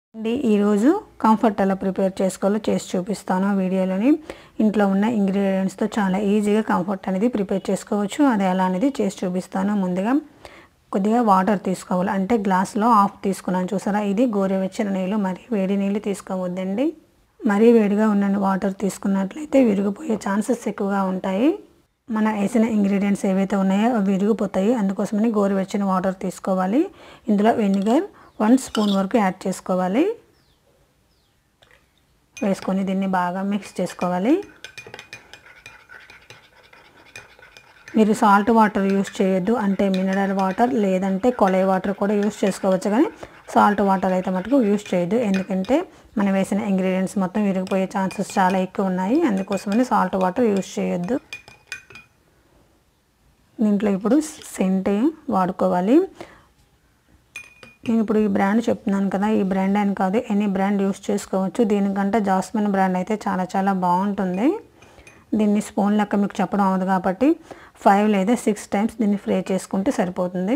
అండి ఈరోజు కంఫర్ట్ ఎలా ప్రిపేర్ చేసుకోవాలో చేసి చూపిస్తాను వీడియోలోని ఇంట్లో ఉన్న ఇంగ్రీడియంట్స్తో చాలా ఈజీగా కంఫర్ట్ అనేది ప్రిపేర్ చేసుకోవచ్చు అది ఎలా అనేది చేసి చూపిస్తాను ముందుగా కొద్దిగా వాటర్ తీసుకోవాలి అంటే గ్లాస్లో హాఫ్ తీసుకున్నాను చూసారా ఇది గోరువెచ్చని నీళ్ళు మరి వేడి నీళ్ళు తీసుకోవద్దండి మరీ వేడిగా ఉన్న వాటర్ తీసుకున్నట్లయితే విరిగిపోయే ఛాన్సెస్ ఎక్కువగా ఉంటాయి మన వేసిన ఇంగ్రీడియంట్స్ ఏవైతే ఉన్నాయో అవి విరిగిపోతాయి అందుకోసమని గోరువెచ్చని వాటర్ తీసుకోవాలి ఇందులో వెనిగర్ వన్ స్పూన్ వరకు యాడ్ చేసుకోవాలి వేసుకొని దీన్ని బాగా మిక్స్ చేసుకోవాలి మీరు సాల్ట్ వాటర్ యూస్ చేయొద్దు అంటే మినరల్ వాటర్ లేదంటే కొలై వాటర్ కూడా యూస్ చేసుకోవచ్చు కానీ సాల్ట్ వాటర్ అయితే మటుకు యూస్ చేయొద్దు ఎందుకంటే మనం వేసిన ఇంగ్రీడియంట్స్ మొత్తం విరిగిపోయే ఛాన్సెస్ చాలా ఎక్కువ ఉన్నాయి అందుకోసమని సాల్ట్ వాటర్ యూస్ చేయొద్దు దీంట్లో ఇప్పుడు సెంట్ వాడుకోవాలి నేను ఇప్పుడు ఈ బ్రాండ్ చెప్తున్నాను కదా ఈ బ్రాండ్ అని కాదు ఎనీ బ్రాండ్ యూస్ చేసుకోవచ్చు దీనికంటే జాస్మిన్ బ్రాండ్ అయితే చాలా చాలా బాగుంటుంది దీన్ని స్పూన్ లెక్క మీకు చెప్పడం అవ్వదు కాబట్టి ఫైవ్ లేదా సిక్స్ టైమ్స్ దీన్ని స్ప్రే చేసుకుంటే సరిపోతుంది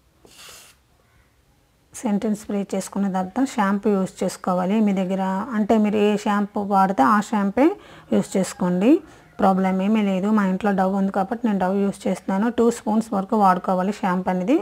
సెంటెన్స్ స్ప్రే చేసుకున్న తర్వాత షాంపూ యూస్ చేసుకోవాలి మీ దగ్గర అంటే మీరు ఏ షాంపూ వాడితే ఆ షాంపే యూస్ చేసుకోండి ప్రాబ్లం ఏమీ లేదు మా ఇంట్లో డవ్ ఉంది కాబట్టి నేను డవ్ యూస్ చేస్తున్నాను టూ స్పూన్స్ వరకు వాడుకోవాలి షాంపూ అనేది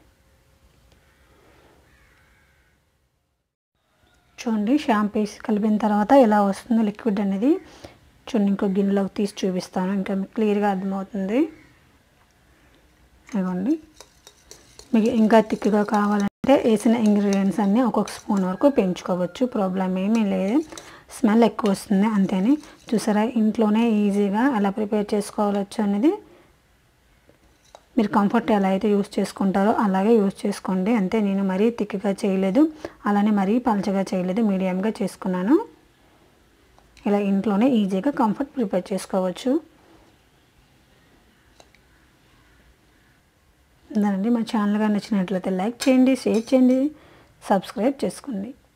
చూడండి షాంపూ కలిపిన తర్వాత ఎలా వస్తుందో లిక్విడ్ అనేది చూడండి ఇంకో గిన్నెలోకి తీసి చూపిస్తాను ఇంకా మీకు క్లియర్గా అర్థమవుతుంది ఇవ్వండి మీకు ఇంకా థిక్గా కావాలంటే వేసిన ఇంగ్రీడియంట్స్ అన్నీ ఒక్కొక్క స్పూన్ వరకు పెంచుకోవచ్చు ప్రాబ్లం ఏమీ లేదు స్మెల్ ఎక్కువ వస్తుంది అంతేని చూసారా ఇంట్లోనే ఈజీగా ఎలా ప్రిపేర్ చేసుకోవచ్చు అనేది మీరు కంఫర్ట్ ఎలా అయితే యూస్ చేసుకుంటారో అలాగే యూస్ చేసుకోండి అంతే నేను మరీ థిక్గా చేయలేదు అలానే మరీ పలచగా చేయలేదు మీడియంగా చేసుకున్నాను ఇలా ఇంట్లోనే ఈజీగా కంఫర్ట్ ప్రిపేర్ చేసుకోవచ్చు దానండి మా ఛానల్గా నచ్చినట్లయితే లైక్ చేయండి షేర్ చేయండి సబ్స్క్రైబ్ చేసుకోండి